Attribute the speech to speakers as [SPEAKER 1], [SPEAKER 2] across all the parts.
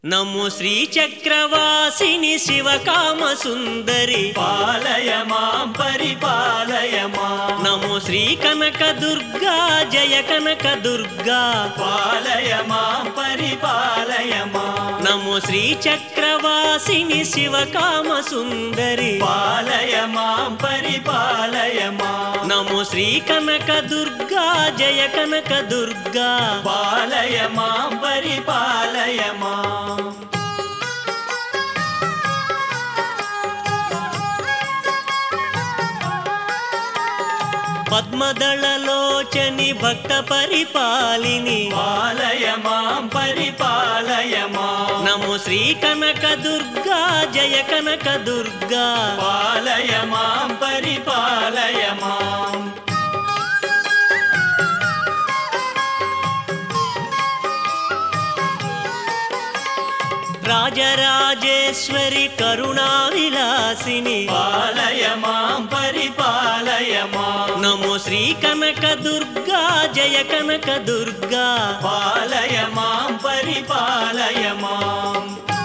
[SPEAKER 1] నమో శ్రీచక్రవాసిని శివకామ సుందరి
[SPEAKER 2] పాలయ మాం పరిపాలయ మాం
[SPEAKER 1] నమో శ్రీ కనక దుర్గా జయ కనక దుర్గా
[SPEAKER 2] పాలయ మాం పరిపాలయ మాం
[SPEAKER 1] నమో శ్రీచక్రవాసిని శివకామ సుందరి
[SPEAKER 2] పాలయ మాం పరిపాలయ మాం
[SPEAKER 1] నమో శ్రీ కనక దుర్గా జయ కనక దుర్గా
[SPEAKER 2] పాలయ మాం పరిపాలయ మాం
[SPEAKER 1] పద్మదళలోచని భక్త పరిపాలిని
[SPEAKER 2] పాలయ మాం పరిపాలయ మాం
[SPEAKER 1] నమో శ్రీ కనక దుర్గా జయ కనక దుర్గా
[SPEAKER 2] పాలయ మాం పరిపాలయ మాం
[SPEAKER 1] రాజరాజేశ్వరి కరుణా విలాసిని
[SPEAKER 2] పాలయ మాం పరిపాలయ మాం
[SPEAKER 1] నమో శ్రీ కనక దుర్గా జయ కనక దుర్గా
[SPEAKER 2] పాలయ మాం పరిపాలయ మాం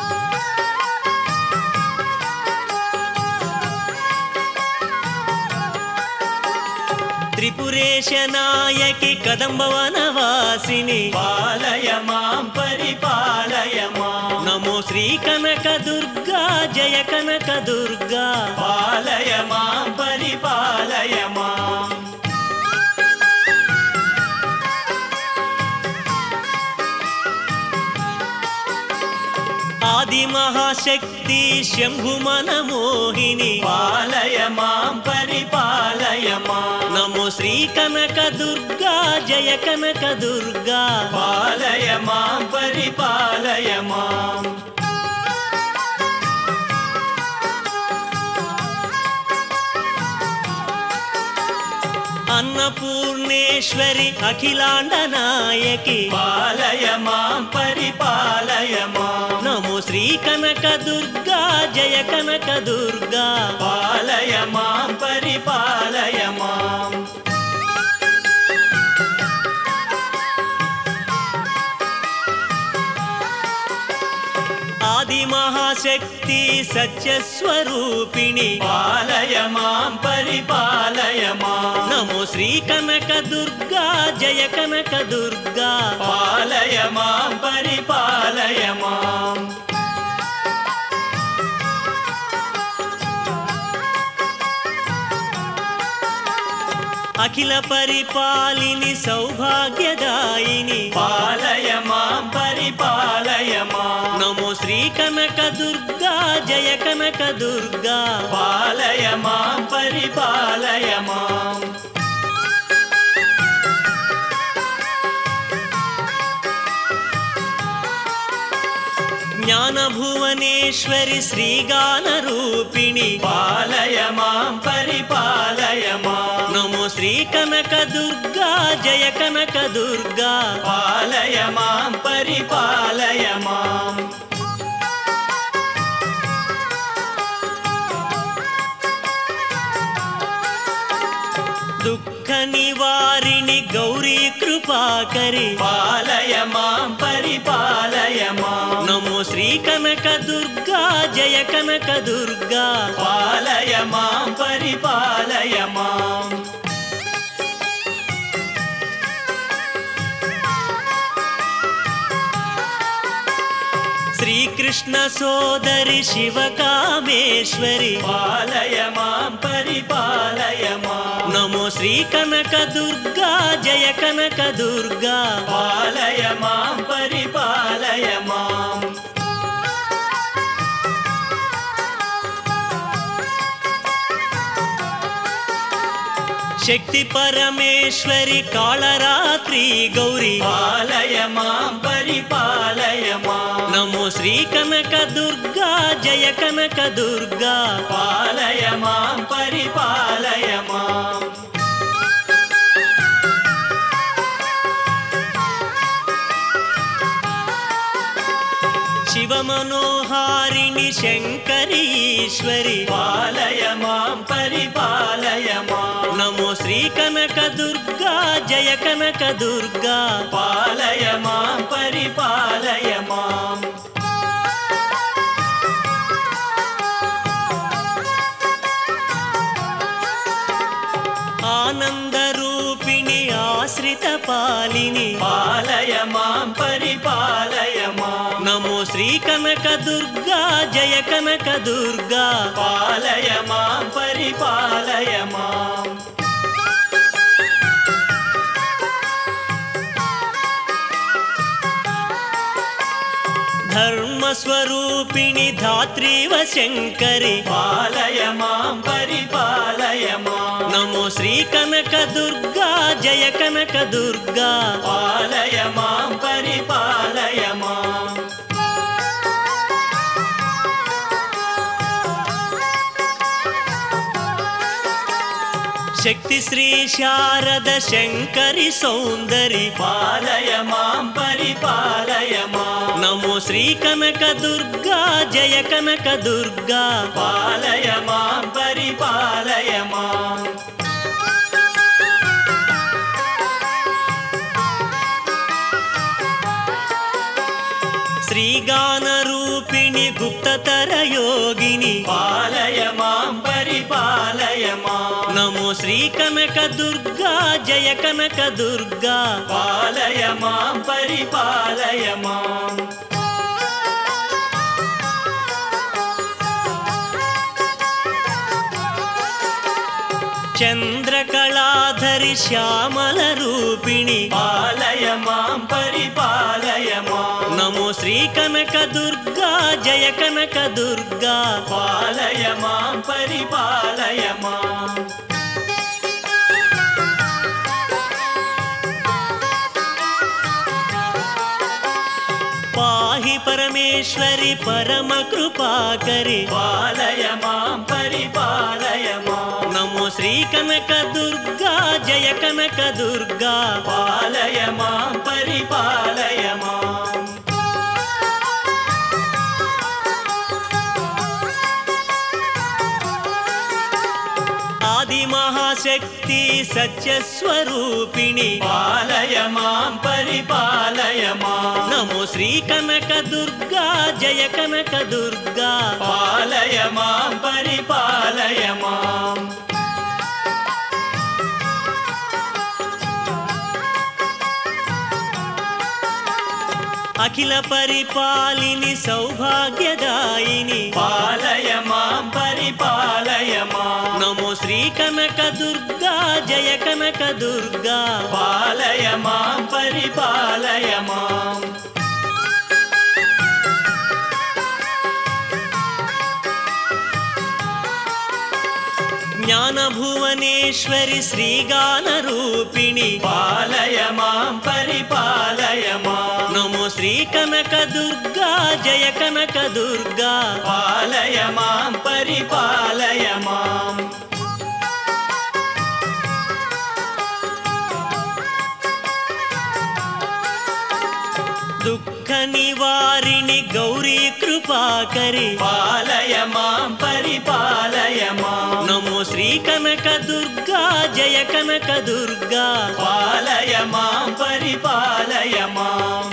[SPEAKER 1] త్రిపురేశ నాయకి కదంబవనవాసిని
[SPEAKER 2] పాలయ మాం పరిపాలయ మాం
[SPEAKER 1] నమో శ్రీ కనక దుర్గా జయ కనక దుర్గా
[SPEAKER 2] పాలయ మాం పరిపాలయ మాం
[SPEAKER 1] ఆది మహాశక్తి శంభు మనమోహిని
[SPEAKER 2] పాలయ మాం పరిపాలయ మాం
[SPEAKER 1] నమో శ్రీ కనక దుర్గా జయ కనక దుర్గా
[SPEAKER 2] పాలయ మాం పరిపాలయ మాం
[SPEAKER 1] అన్నపూర్ణేశ్వరి అఖిలాండ నాయకి
[SPEAKER 2] పాలయ మాం పరిపాలయ మాం
[SPEAKER 1] నమో శ్రీ కనక దుర్గా జయ కనక దుర్గా
[SPEAKER 2] పాలయ మాం పరిపాలయ మాం
[SPEAKER 1] ఆది మహాశక్తి సత్యస్వరూపిణి
[SPEAKER 2] పాలయ మాం పరిపాలయ మాం
[SPEAKER 1] నమో శ్రీ కనక దుర్గా జయ కనక దుర్గా
[SPEAKER 2] పాలయ మాం పరిపాలయ మాం
[SPEAKER 1] అఖిల పరిపాలిని సౌభాగ్యదాయిని
[SPEAKER 2] పాలయ మాం పరిపాలయ మాం
[SPEAKER 1] నమో శ్రీ కనక దుర్గా జయ కనక దుర్గా
[SPEAKER 2] పాలయ మాం పరిపాలయ మాం
[SPEAKER 1] జ్ఞానభువనేశ్వరి శ్రీగాన రూపిణి
[SPEAKER 2] పాలయ మాం పరిపాలయ మాం
[SPEAKER 1] నమో శ్రీ కనక దుర్గా జయ కనక దుర్గా
[SPEAKER 2] పాలయ మాం పరిపాలయ మాం
[SPEAKER 1] దుఃఖ నివారిణి గౌరీ కృపాకరి
[SPEAKER 2] పాలయ మాం పరిపాలయ మాం
[SPEAKER 1] నమో శ్రీ కనక దుర్గా జయ కనక దుర్గా
[SPEAKER 2] పాలయ మాం పరిపాలయ మాం
[SPEAKER 1] శ్రీకృష్ణ సోదరి శివకామేశ్వరి
[SPEAKER 2] పాలయ మాం పరిపాలయ మాం
[SPEAKER 1] నమో శ్రీ కనక దుర్గా జయ కనక దుర్గా
[SPEAKER 2] పాలయ మాం పరిపాలయ మాం
[SPEAKER 1] శక్తి పరమేశ్వరి కాళరాత్రి గౌరీ
[SPEAKER 2] పాలయ మాం పరిపాలయ మాం
[SPEAKER 1] నమో శ్రీ కనక దుర్గా జయ కనక దుర్గా
[SPEAKER 2] పాలయ మాం పరిపాలయ మాం
[SPEAKER 1] శివ మనోహారిణి శంకరి ఈశ్వరి
[SPEAKER 2] పాలయ మాం పరిపాలయ మాం
[SPEAKER 1] నమో శ్రీ కనక దుర్గా జయ కనక దుర్గా
[SPEAKER 2] పాలయ మాం పరిపాలయ మాం
[SPEAKER 1] పాలిని
[SPEAKER 2] పాలయ మాం పరిపాలయ మాం
[SPEAKER 1] నమో శ్రీ కనక దుర్గా జయ కనక దుర్గా
[SPEAKER 2] పాలయ మాం పరిపాలయ మాం
[SPEAKER 1] ధర్మస్వరూపిణి ధాత్రీవ శంకరి
[SPEAKER 2] పాలయ మాం పరిపాలయ మాం
[SPEAKER 1] నమో శ్రీ కనక దుర్గా జయ కనక దుర్గా
[SPEAKER 2] పాలయ మాం పరిపాలయ మాం
[SPEAKER 1] శక్తి శ్రీ శారద శంకరి సౌందరి
[SPEAKER 2] పాలయ మాం పరిపాలయ మాం
[SPEAKER 1] నమో శ్రీ కనక దుర్గా జయ కనక దుర్గా
[SPEAKER 2] పాలయ మాం పరిపాలయ మాం
[SPEAKER 1] శ్రీగాన రూపిణి గుప్తతర యోగిని
[SPEAKER 2] పాలయ మాం పరిపాలయ మాం
[SPEAKER 1] నమో శ్రీ కనక దుర్గా జయ కనక దుర్గా
[SPEAKER 2] పాలయ మాం పరిపాలయ మాం
[SPEAKER 1] చంద్రకళాధరి శ్యామల రూపిణి
[SPEAKER 2] పాలయ మాం పరిపాలయ మాం
[SPEAKER 1] నమో శ్రీ కనక దుర్గా జయ కనక దుర్గా
[SPEAKER 2] పాలయ మాం పరిపాలయ మాం
[SPEAKER 1] పాహి పరమేశ్వరి పరమ కృపాకరి
[SPEAKER 2] పాలయ మాం పరిపాలయ మాం
[SPEAKER 1] నమో శ్రీ కనక దుర్గా జయ కనక దుర్గా
[SPEAKER 2] పాలయ మాం పరిపాలయ మాం
[SPEAKER 1] ఆది మహాశక్తి సత్యస్వరూపిణి
[SPEAKER 2] పాలయ మాం పరిపాలయ మాం
[SPEAKER 1] నమో శ్రీ కనక దుర్గా జయ కనక దుర్గా
[SPEAKER 2] పాలయ మాం పరిపాలయ మాం
[SPEAKER 1] అఖిల పరిపాలిని సౌభాగ్యదాయిని
[SPEAKER 2] పాలయ మాం పరిపాలయ మాం
[SPEAKER 1] నమో శ్రీ కనక దుర్గా జయ కనక దుర్గా
[SPEAKER 2] పాలయ మాం పరిపాలయ మాం
[SPEAKER 1] జ్ఞాన భువనేశ్వరి శ్రీగాన రూపిణి
[SPEAKER 2] పాలయ మాం పరిపాలయ మాం
[SPEAKER 1] నమో శ్రీ కనక దుర్గా జయ కనక దుర్గా
[SPEAKER 2] పాలయ మాం పరిపాలయ మాం
[SPEAKER 1] దుఃఖ నివారిణి గౌరీ కృపాకరి
[SPEAKER 2] పాలయ మాం పరిపాలయ మాం
[SPEAKER 1] నమో శ్రీ కనక దుర్గా జయ కనక దుర్గా
[SPEAKER 2] పాలయ మాం పరిపాలయ మాం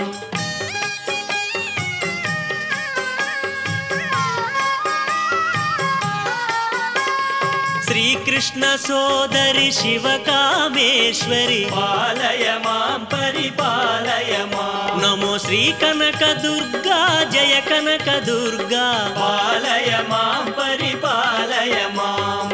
[SPEAKER 1] శ్రీకృష్ణ సోదరి శివకామేశ్వరి
[SPEAKER 2] పాలయ మాం పరిపాలయ మాం
[SPEAKER 1] నమో శ్రీ కనక దుర్గా జయ కనక దుర్గా
[SPEAKER 2] పాలయ మాం పరిపాలయ మాం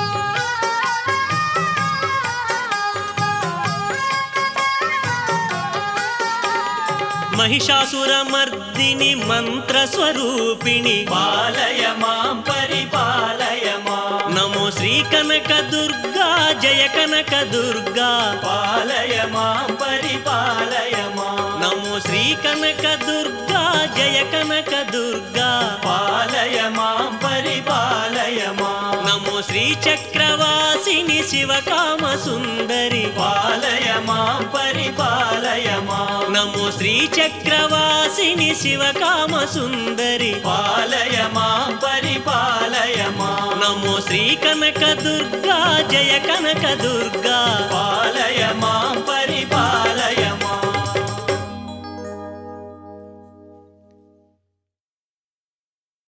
[SPEAKER 1] మహిషాసురమర్దిని మంత్రస్వరూపిణి
[SPEAKER 2] పాలయ మాం పరిపాలయ మాం
[SPEAKER 1] నమో శ్రీ కనక దుర్గా జయ కనక దుర్గా
[SPEAKER 2] పాలయ మాం పరిపాలయ మాం
[SPEAKER 1] నమో శ్రీ కనక దుర్గా జయ కనక దుర్గా
[SPEAKER 2] పాలయ మాం పరిపాలయ మాం
[SPEAKER 1] నమో శ్రీ చక్రవాసిని శివకామ సుందరి
[SPEAKER 2] పాలయ మాం పరిపాలయ మాం
[SPEAKER 1] నమో శ్రీ చక్రవాసిని శివకామ సుందరి
[SPEAKER 2] పాలయ మాం పరిపాలయ మాం
[SPEAKER 1] నమో శ్రీ కనక దుర్గా జయ కనక దుర్గా
[SPEAKER 2] పాలయ మాం